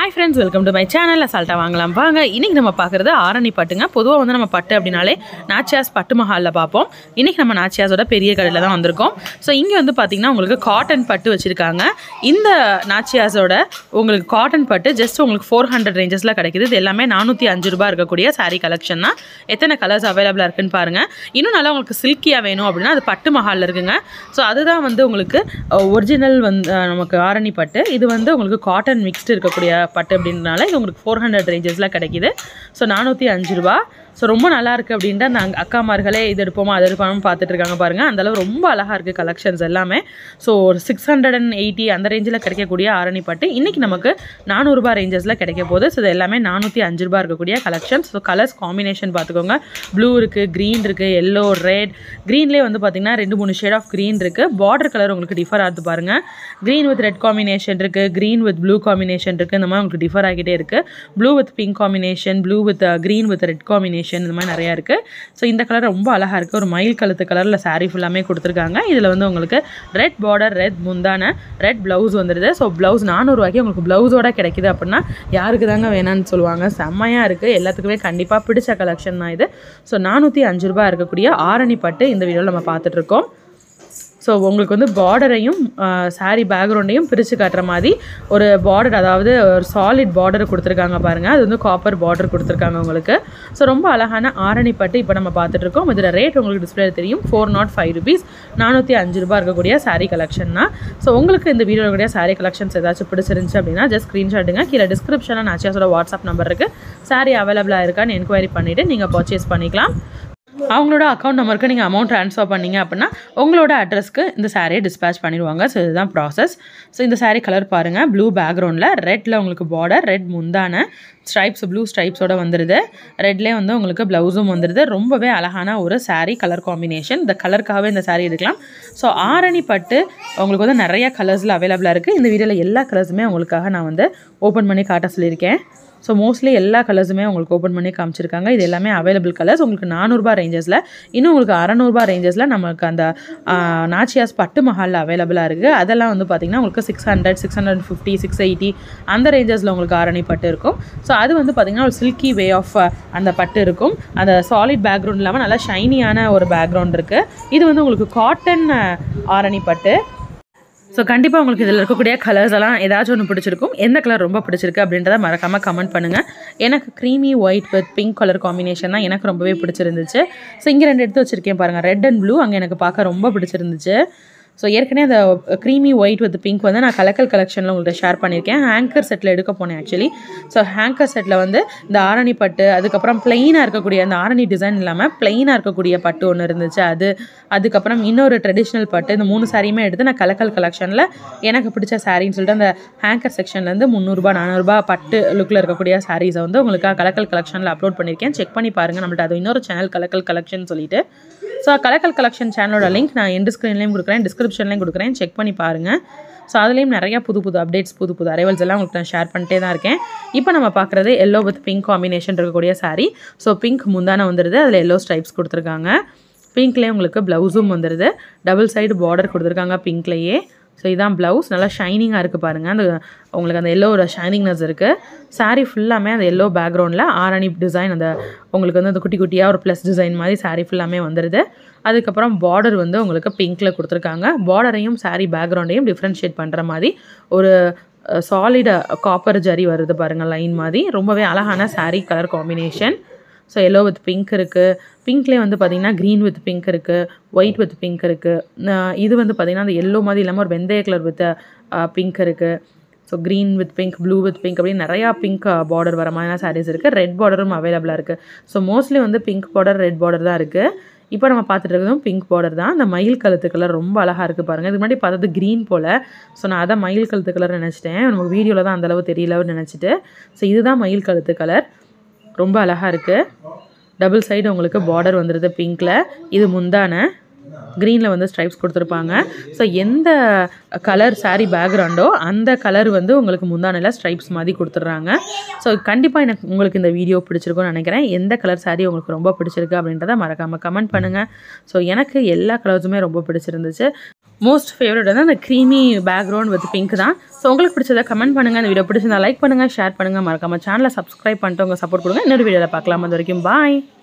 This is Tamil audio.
hi friends welcome to my channel அசால்ட்டாக வாங்கலாம் வாங்க இன்றைக்கி நம்ம பார்க்குறது ஆரணி பட்டுங்க பொதுவாக வந்து நம்ம பட்டு அப்படின்னாலே நாச்சியாஸ் பட்டு மஹாலில் பார்ப்போம் இன்றைக்கி நம்ம நாச்சியாஸோட பெரிய கடையில் தான் வந்திருக்கோம் ஸோ இங்கே வந்து பார்த்திங்கன்னா உங்களுக்கு காட்டன் பட்டு வச்சுருக்காங்க இந்த நாச்சியாஸோட உங்களுக்கு காட்டன் பட்டு ஜஸ்ட் உங்களுக்கு ஃபோர் ஹண்ட்ரட் ரேஞ்சஸில் கிடைக்குது இது எல்லாமே நானூற்றி அஞ்சு ரூபாய் இருக்கக்கூடிய saree கலெக்ஷன் தான் எத்தனை கலர்ஸ் அவைலபிளாக இருக்குன்னு பாருங்கள் இன்னும் நல்லா உங்களுக்கு சில்கியாக வேணும் அப்படின்னா அது பட்டு மஹாலில் இருக்குங்க ஸோ அதுதான் வந்து உங்களுக்கு ஒரிஜினல் வந்து அஹ், நமக்கு ஆரணி பட்டு இது வந்து உங்களுக்கு காட்டன் மிக்ஸ்டு இருக்கக்கூடிய பட்டு அப்படின்றனால இது உங்களுக்கு ஃபோர் ஹண்ட்ரட் ரேஞ்சஸில் கிடைக்குது ஸோ நானூற்றி அஞ்சு ரூபா ஸோ ரொம்ப நல்லா இருக்குது அப்படின்ட்டு அந்த அங்க- அக்காமார்களே இது எடுப்போமா அது எடுப்போமா பார்த்துட்டு இருக்காங்க பாருங்கள் அந்தளவு ரொம்ப அழகாக இருக்குது கலெக்ஷன்ஸ் எல்லாமே ஸோ ஒரு சிக்ஸ் ஹண்ட்ரட் அண்ட் எயிட்டி அந்த ரேஞ்சில் கிடைக்கக்கூடிய ஆரணி பட்டு இன்றைக்கி நமக்கு நானூறுபா ரேஞ்சஸில் கிடைக்க போகுது ஸோ இது எல்லாமே நானூற்றி அஞ்சு ரூபா இருக்கக்கூடிய கலெக்ஷன்ஸ் ஸோ கலர்ஸ் காம்பினேஷன் பார்த்துக்கோங்க ப்ளூ இருக்குது க்ரீன் இருக்குது எல்லோ ரெட் க்ரீன்லேயே வந்து பார்த்திங்கன்னா ரெண்டு மூணு ஷேட் ஆஃப் க்ரீன் இருக்குது பார்டர் கலர் உங்களுக்கு டிஃபர் ஆகுது பாருங்கள் க்ரீன் வித் ரெட் காம்பினேஷன் இருக்குது க்ரீன் வித் ப்ளூ காம்பினேஷன் இருக்குது இந்த மாதிரி உங்களுக்கு டிஃபர் ஆகிட்டே இருக்குது blue with pink combination blue with green with red combination இந்த மாதிரி நிறையா இருக்குது ஸோ இந்த கலர் ரொம்ப அழகாக இருக்குது ஒரு மயில் கழுத்து கலரில் saree ஃபுல்லாமே கொடுத்துருக்காங்க இதில் வந்து உங்களுக்கு ரெட் பார்டர் ரெட் முந்தான ரெட் ப்ளவுஸ் வந்துடுது ஸோ ப்ளவுஸ் நானூறுவாய்க்கு உங்களுக்கு ப்ளவுஸோட கிடைக்குது அப்படின்னா யாருக்கு தாங்க வேணாம்னு சொல்லுவாங்க செம்மையாக இருக்குது எல்லாத்துக்குமே கண்டிப்பாக பிடிச்ச கலெக்ஷன் தான் இது ஸோ நானூற்றி அஞ்சு ரூபாய் இருக்கக்கூடிய ஆரணி பட்டு இந்த வீடியோவில் நம்ம பார்த்துட்ருக்கோம் ஸோ உங்களுக்கு வந்து பார்டரையும் saree பேக்ரவுண்டையும் பிரித்து காட்டுற மாதிரி ஒரு பார்டர் அதாவது ஒரு சாலிட் பார்டர் கொடுத்துருக்காங்க பாருங்கள் அது வந்து காப்பர் பார்டர் கொடுத்துருக்காங்க உங்களுக்கு ஸோ ரொம்ப அழகான ஆரணி பட்டு இப்போ நம்ம பார்த்துட்ருக்கோம் இதில் ரேட் உங்களுக்கு டிஸ்பிளே தெரியும் ஃபோர் நாட் ஃபைவ் ருபீஸ் நானூற்றி அஞ்சு ரூபாய் இருக்கக்கூடிய saree கலெக்ஷன் தான் ஸோ உங்களுக்கு இந்த வீடியோவில் கூடிய saree கலெக்ஷன்ஸ் ஏதாச்சும் பிடிச்சிருந்துச்சு அப்படின்னா ஜஸ்ட் ஸ்க்ரீன்ஷாட்டுங்க கீழே டிஸ்கிரிப்ஷனில் நாச்சியாஸோட வாட்ஸ்அப் நம்பர் இருக்குது saree அவைலபிளாக இருக்கான்னு என்கொயரி பண்ணிவிட்டு நீங்கள் பர்ச்சேஸ் பண்ணிக்கலாம் அவங்களோட அக்கௌண்ட் நம்பருக்கு நீங்கள் அமௌண்ட் ட்ரான்ஸ்ஃபர் பண்ணீங்க அப்படின்னா உங்களோட அட்ரஸ்க்கு இந்த சாரியை டிஸ்பேச் பண்ணிடுவாங்க ஸோ இதுதான் ப்ராசஸ் ஸோ இந்த saree கலர் பாருங்கள் ப்ளூ பேக்ரவுண்டில் ரெட்டில் உங்களுக்கு பார்டர் ரெட் முந்தான ஸ்ட்ரைப்ஸ் ப்ளூ ஸ்ட்ரைப்ஸோட வந்துடுது ரெட்லேயே வந்து உங்களுக்கு ப்ளவுஸும் வந்துடுது ரொம்பவே அழகான ஒரு saree கலர் காம்பினேஷன் இந்த கலருக்காகவே இந்த saree எடுக்கலாம் ஸோ ஆரணி பட்டு உங்களுக்கு வந்து நிறைய கலர்ஸில் அவைலபிளாக இருக்குது இந்த வீடியோவில் எல்லா கலர்ஸுமே உங்களுக்காக நான் வந்து ஓப்பன் பண்ணி காட்ட சொல்லியிருக்கேன் ஸோ மோஸ்ட்லி எல்லா கலர்ஸுமே உங்களுக்கு ஓப்பன் பண்ணி காமிச்சிருக்காங்க இது எல்லாமே அவைலபிள் கலர்ஸ் உங்களுக்கு நானூறுபா ரேஞ்சஸில் இன்னும் உங்களுக்கு அறநூறுபா ரேஞ்சஸில் நமக்கு அந்த ஆ, நாச்சியாஸ் பட்டு மஹாலில் அவைலபிளாக இருக்குது அதெல்லாம் வந்து பார்த்திங்கன்னா உங்களுக்கு six hundred six hundred fifty six eighty அந்த ரேஞ்சஸில் உங்களுக்கு ஆரணி பட்டு இருக்கும் ஸோ அது வந்து பார்த்திங்கன்னா ஒரு சில்கி வே ஆஃப் அந்த பட்டு இருக்கும் அந்த சாலிட் பேக்ரவுண்ட் இல்லாமல் நல்லா ஷைனியான ஒரு பேக்ரவுண்ட் இருக்குது இது வந்து உங்களுக்கு காட்டன் ஆரணி பட்டு ஸோ கண்டிப்பாக உங்களுக்கு இதில் இருக்கக்கூடிய கலர்ஸ் எல்லாம் ஏதாச்சும் ஒன்று பிடிச்சிருக்கும் எந்த கலர் ரொம்ப பிடிச்சிருக்கு அப்படின்றத மறக்காமல் கமெண்ட் பண்ணுங்கள் எனக்கு creamy white with pink colour combination தான் எனக்கு ரொம்பவே பிடிச்சிருந்துச்சு ஸோ இங்கே ரெண்டு எடுத்து வச்சுருக்கேன் பாருங்கள் ரெட் அண்ட் ப்ளூ அங்கே எனக்கு பார்க்க ரொம்ப பிடிச்சிருந்துச்சு ஸோ ஏற்கனவே அந்த க்ரீமி ஒயிட் வித் பிங்க் வந்து நான் கலக்கல் கலெக்ஷனில் உங்கள்கிட்ட ஷேர் பண்ணியிருக்கேன் ஹேங்கர் செட்டில் எடுக்க போனேன் ஆக்சுவலி ஸோ ஹேங்கர் செட்டில் வந்து இந்த ஆரணி பட்டு அதுக்கப்புறம் பிளெயினாக இருக்கக்கூடிய அந்த ஆரணி டிசைன் இல்லாமல் பிளெயினாக இருக்கக்கூடிய பட்டு ஒன்று இருந்துச்சு அது அதுக்கப்புறம் இன்னொரு ட்ரெடிஷ்னல் பட்டு இந்த மூணு சாரியுமே எடுத்து நான் கலக்கல் கலெக்ஷனில் எனக்கு பிடிச்ச சாரின்னு சொல்லிட்டு அந்த ஹேங்கர் செக்ஷன்லேருந்து முந்நூறுரூபா நானூறுரூபா பட்டு லுக்கில் இருக்கக்கூடிய சாரீஸை வந்து உங்களுக்கு கலக்கல் கலெக்ஷனில் அப்லோட் பண்ணியிருக்கேன் செக் பண்ணி பாருங்கள் நம்மள்ட்ட அது இன்னொரு சேனல் கலக்கல் கலெக்ஷன் சொல்லிட்டு ஸோ கலக்கல் கலெக்ஷன் சேனலோட லிங்க் நான் எண்டு ஸ்க்ரீன்லேயும் கொடுக்குறேன் டிஸ்கிரிப்ஷன்லேயும் கொடுக்குறேன் செக் பண்ணி பாருங்கள் ஸோ அதுலேயும் நிறைய புது புது அப்டேட்ஸ் புது புது அரைவல்ஸ் எல்லாம் உங்களுக்கு நான் ஷேர் பண்ணிட்டே தான் இருக்கேன் இப்போ நம்ம பார்க்குறது எல்லோ வித் பிங்க் காம்பினேஷன் இருக்கக்கூடிய saree ஸோ பிங்க் முந்தான வந்துடுது அதில் எல்லோ ஸ்ட்ரைப்ஸ் கொடுத்துருக்காங்க பிங்க்லேயே உங்களுக்கு ப்ளவுஸும் வந்துடுது டபுள் சைடு பார்டர் கொடுத்துருக்காங்க பிங்க்லேயே ஸோ இதான் ப்ளவுஸ் நல்லா ஷைனிங்காக இருக்குது பாருங்கள் அந்த உங்களுக்கு அந்த எல்லோவோட ஷைனிங்னஸ் இருக்குது saree ஃபுல்லாமே அந்த எல்லோ பேக்ரவுண்டில் ஆரணி டிசைன் அந்த உங்களுக்கு வந்து அந்த குட்டி குட்டியாக ஒரு ப்ளஸ் டிசைன் மாதிரி saree ஃபுல்லாமே வந்துடுது அதுக்கப்புறம் பார்டர் வந்து உங்களுக்கு பிங்க்கில் கொடுத்துருக்காங்க பார்டரையும் saree பேக்ரவுண்டையும் டிஃப்ரென்ஷியேட் பண்ணுற மாதிரி ஒரு சாலிட காப்பர் ஜரி வருது பாருங்கள் லைன் மாதிரி ரொம்பவே அழகான saree colour combination so yellow with pink இருக்குது பிங்க்லேயே வந்து பார்த்திங்கன்னா க்ரீன் வித் பிங்க் இருக்குது ஒயிட் வித் பிங்க் இருக்குது இது வந்து பார்த்திங்கன்னா அந்த எல்லோ மாதிரி இல்லாமல் ஒரு வெந்தய கலர் வித் பிங்க் இருக்குது so green with pink blue with pink அப்படின்னு நிறையா பிங்க் பார்டர் வர மாதிரியான சாரீஸ் இருக்குது ரெட் பார்டரும் அவைலபிளாக இருக்குது ஸோ மோஸ்ட்லி வந்து பிங்க் பார்டர் ரெட் பார்டர் தான் இருக்குது இப்போ நம்ம பார்த்துட்டு இருக்கிறதும் பிங்க் பார்டர் தான் அந்த மயில் கழுத்து கலர் ரொம்ப அழகாக இருக்குது பாருங்கள் இதுக்கு முன்னாடி பார்த்தது க்ரீன் போல் ஸோ நான் அதான் மயில் கழுத்து கலர் நினச்சிட்டேன் நமக்கு வீடியோவில் தான் அந்தளவு தெரியலன்னு நினச்சிட்டு ஸோ இதுதான் மயில் கழுத்து கலர் ரொம்ப அழகாக இருக்குது டபுள் சைடு உங்களுக்கு பார்டர் வந்துடுது பிங்க்கில் இது முந்தான க்ரீனில் வந்து ஸ்ட்ரைப்ஸ் கொடுத்துருப்பாங்க ஸோ எந்த கலர் saree பேக்ரவுண்டோ அந்த கலர் வந்து உங்களுக்கு முந்தானையில் ஸ்ட்ரைப்ஸ் மாதிரி கொடுத்துட்றாங்க ஸோ கண்டிப்பாக எனக்கு உங்களுக்கு இந்த வீடியோ பிடிச்சிருக்கும்னு நினைக்கிறேன் எந்த கலர் saree உங்களுக்கு ரொம்ப பிடிச்சிருக்கு அப்படின்றத மறக்காமல் கமெண்ட் பண்ணுங்கள் ஸோ எனக்கு எல்லா கலர்ஸுமே ரொம்ப பிடிச்சிருந்துச்சு மோஸ்ட் ஃபேவரட் வந்து அந்த க்ரீமி பேக்ரவுண்ட் வித் பிங்க் தான் ஸோ உங்களுக்கு பிடிச்சதை கமெண்ட் பண்ணுங்கள் இந்த வீடியோ பிடிச்சிருந்தா லைக் பண்ணுங்கள் ஷேர் பண்ணுங்கள் மறக்காம சேனலை சப்ஸ்கிரைப் பண்ணிட்டு உங்கள் சப்போர்ட் கொடுங்க இன்னொரு வீடியோவில் பார்க்கலாம் அது வரைக்கும் பாய்